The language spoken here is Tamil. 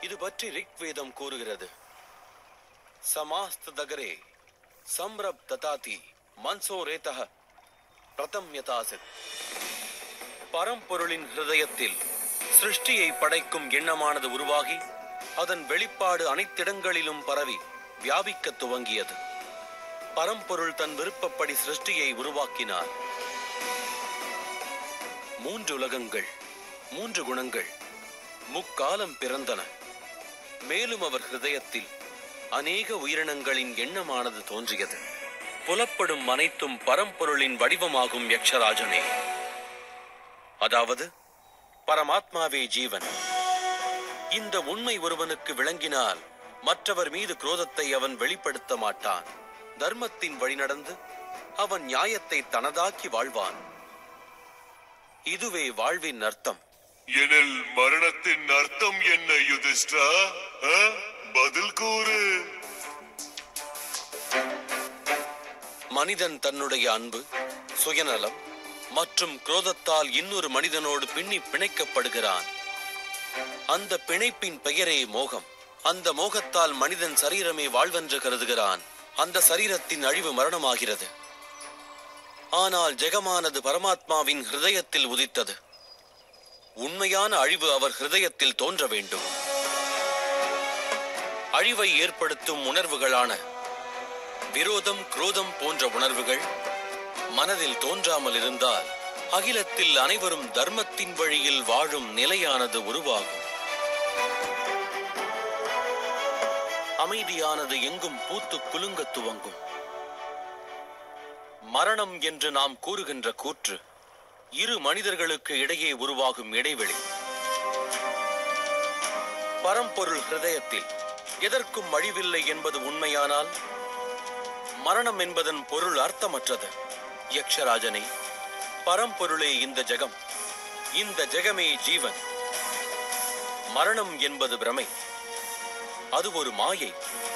இது பற்றி ரிக்வேதம் கூறுகிறது சமாஸ்த தகரே சம்ரப் ததாதி மன்சோ ரேதக பிரதம்யதாசித் பரம்பொருளின் ஹிருதயத்தில் சிருஷ்டியை படைக்கும் எண்ணமானது உருவாகி அதன் வெளிப்பாடு அனைத்திடங்களிலும் பரவி வியாபிக்கத் துவங்கியது பரம்பொருள் தன் விருப்பப்படி சிருஷ்டியை உருவாக்கினார் மூன்று உலகங்கள் மூன்று குணங்கள் முக்காலம் பிறந்தன மேலும் அவர் ஹிருதயத்தில் அநேக உயிரினங்களின் எண்ணமானது தோன்றியது புலப்படும் அனைத்தும் பரம்பொருளின் வடிவமாகும் யக்ஷராஜனே அதாவது பரமாத்மாவே ஜீவன் இந்த உண்மை ஒருவனுக்கு விளங்கினால் மற்றவர் மீது குரோதத்தை அவன் வெளிப்படுத்த மாட்டான் தர்மத்தின் வழி நடந்து அவன் நியாயத்தை தனதாக்கி வாழ்வான் இதுவே வாழ்வின் அர்த்தம் எனில் மரணத்தின் அர்த்தம் என்ன யுதிஷ்டா ஆ? பதில் கூறு மனிதன் தன்னுடைய அன்பு சுயநலம் மற்றும் குரோதத்தால் இன்னொரு மனிதனோடு பின்னி பிணைக்கப்படுகிறான் அந்த பிணைப்பின் பெயரே மோகம் அந்த மோகத்தால் மனிதன் சரீரமே வாழ்வென்று கருதுகிறான் அந்த சரீரத்தின் அழிவு மரணமாகிறது ஆனால் ஜெகமானது பரமாத்மாவின் ஹிருதயத்தில் உதித்தது உண்மையான அழிவு அவர் ஹிருதயத்தில் தோன்ற வேண்டும் அழிவை ஏற்படுத்தும் உணர்வுகளான விரோதம் குரோதம் போன்ற உணர்வுகள் மனதில் தோன்றாமல் இருந்தால் அகிலத்தில் அனைவரும் தர்மத்தின் வழியில் வாழும் நிலையானது உருவாகும் அமைதியானது எங்கும் பூத்து குலுங்கத் துவங்கும் மரணம் என்று நாம் கூறுகின்ற கூற்று இரு மனிதர்களுக்கு இடையே உருவாகும் இடைவெளி பரம்பொருள் ஹிருதயத்தில் எதற்கும் அழிவில்லை என்பது உண்மையானால் மரணம் என்பதன் பொருள் அர்த்தமற்றது யக்ஷராஜனே பரம்பொருளே இந்த ஜெகம் இந்த ஜெகமே ஜீவன் மரணம் என்பது பிரமை அது ஒரு மாயை